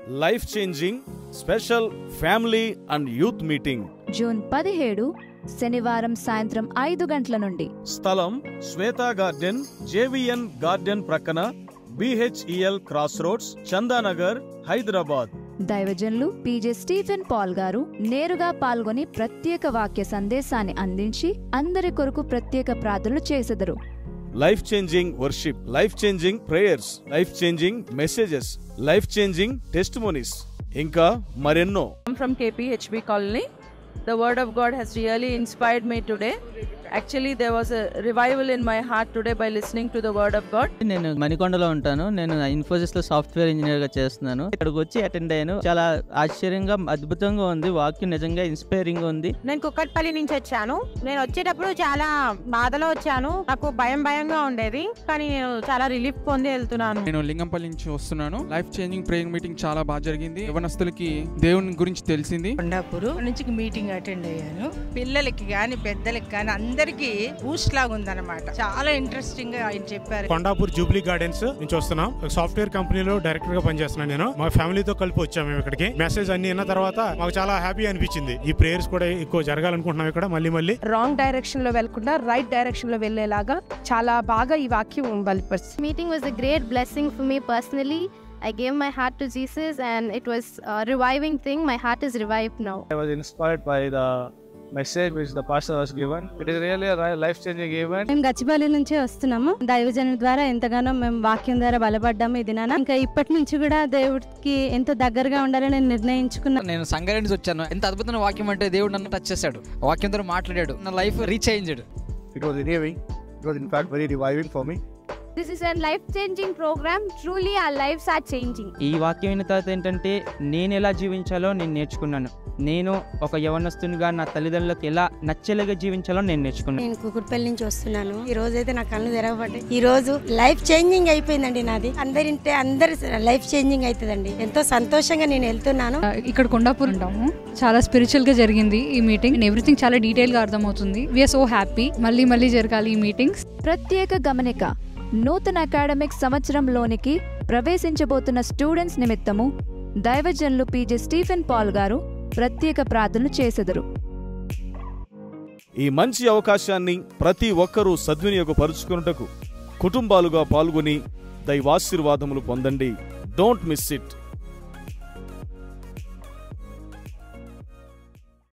Life changing special family and youth meeting June పదిహేడు శనివారం సాయంత్రం ఐదు గంటల నుండి స్థలం శ్వేతా గార్డెన్ జేవిఎన్ గార్డెన్ ప్రక్కన BHEL cross roads Chandanagar Hyderabad దైవజనులు పీజే స్టీఫెన్ పాల్ గారు నేరుగా పాల్గొని ప్రత్యేక వాక్య సందేశాన్ని అందించి అందరి కొరకు ప్రత్యేక ప్రార్థనలు చేసెదరు life changing worship life changing prayers life changing messages life changing test ఇంకా మరెన్నో I'm from KPHB Colony. The Word of God has really inspired me today. Actually, there was a revival in my heart today by listening to the Word of God. నేను మణికొండలో ఉంటాను నేను ఇన్ఫోసిస్ లో software engineer గా చేస్తున్నాను ఇక్కడికి వచ్చి attend అయ్యాను చాలా ఆశ్చర్యంగా అద్భుతంగా ఉంది వాక్యం నిజంగా ఇన్స్పైరింగ్ ఉంది నేను కుక్కట్పల్లి నుంచి వచ్చాను నేను వచ్చేటప్పుడు చాలా బాధలో వచ్చాను నాకు భయం భయంగా ఉండేది కానీ నేను చాలా రిలీఫ్ పొంది వెళ్తున్నాను నేను లింగంపల్లి నుంచి వస్తున్నాను లైఫ్ చేంజింగ్ ప్రేయింగ్ మీటింగ్ చాలా బాగా జరిగింది యవనస్తులకి దేవుని గురించి తెలిసింది కొండాపూర్ నుంచి మీటింగ్ అటెండ్ అయ్యాను పిల్లలకి కానీ పెద్దలకి కానీ అందరికి బూస్ట్ లాగా ఉందన్నమాట చాలా ఇంట్రెస్టింగ్ గా ఆయన చెప్పారు కొండాపూర్ జూబ్లీ గార్డెన్స్ నుంచి వస్తున్నాం ఒక సాఫ్ట్వేర్ కంపెనీలో డైరెక్టర్ గా పనిచేస్తున్నాను నేను మా ఫ్యామిలీతో కలిపి వచ్చాము మేము ఇక్కడికి మెసేజ్ అన్ని విన్న తర్వాత మాకు చాలా హ్యాపీ అనిపించింది ఈ ప్రేయర్స్ కూడా ఎక్కువ జరగాలనుకుంటున్నాం ఇక్కడ మళ్ళీ మళ్ళీ రాంగ్ డైరెక్షన్ లో వెళ్లకుండా రైట్ డైరెక్షన్ లో వెళ్ళేలాగా చాలా బాగా ఈ వాక్యం బలిపరిచింది meeting was a great blessing for me personally. I gave my heart to Jesus and it was a reviving thing. My heart is revived now. I was inspired by the message which the pastor was given. It is really a life changing event. మేము గచ్చిబౌలి నుంచి వస్తున్నాము దైవజనుల ద్వారా ఎంతగానో మేము వాక్యం ద్వారా బలపడ్డాము ఇది నాన్న ఇంకా ఇప్పటి నుంచి కూడా దేవుడికి ఎంతో దగ్గరగా ఉండాలని నేను నిర్ణయించుకున్నాను నేను సంగారెడ్డి నుంచి వచ్చాను ఎంత అద్భుతమైన వాక్యం అంటే దేవుడు నన్ను టచ్ చేశాడు ఆ వాక్యం ద్వారా మాట్లాడాడు నా లైఫ్ రీచ్ అయ్యించాడు It was renewing. It was in fact very reviving for me. This is a life changing program. Truly, our lives are changing. ఈ వాక్యం అయిన తర్వాత ఏంటంటే నేను ఎలా జీవించాలో నేను నేర్చుకున్నాను నేను ఒక యవనస్తునిగా నా తల్లిదండ్రులకు ఎలా నచ్చేలాగా జీవించాలో నేను నేర్చుకున్నాను నేను కుకుట్పల్లి నుంచి వస్తున్నాను ఈ రోజు అయితే నా కళ్ళు తెరవబడ్డాయి ఈ రోజు లైఫ్ చేంజింగ్ అయిపోయిందండి నాది అందరింటే అందరి లైఫ్ చేంజింగ్ అవుతుందండి ఎంతో సంతోషంగా నేను వెళ్తున్నాను ఇక్కడ కొండాపూర్ ఉంటాము చాలా స్పిరిచువల్ గా జరిగింది ఈ మీటింగ్ ఎవ్రీథింగ్ చాలా డీటెయిల్ గా అర్థమవుతుంది వీఆర్ సో హ్యాపీ మళ్ళీ మళ్ళీ జరగాలి ఈ మీటింగ్స్ ప్రత్యేక గమనిక నూతన అకాడమిక్ సంవత్సరంలోనికి ప్రవేశించబోతున్న స్టూడెంట్స్ నిమిత్తము దైవజనులు పీజే స్టీఫెన్ పాల్ గారు ప్రత్యేక ప్రార్థనలు చేసెదరు ఈ మంచి అవకాశాన్ని ప్రతి ఒక్కరూ సద్వినియోగపరుచుకున్నటకు కుటుంబాలుగా పాల్గొని దైవాశీర్వాదములు పొందండి డోంట్ మిస్ ఇట్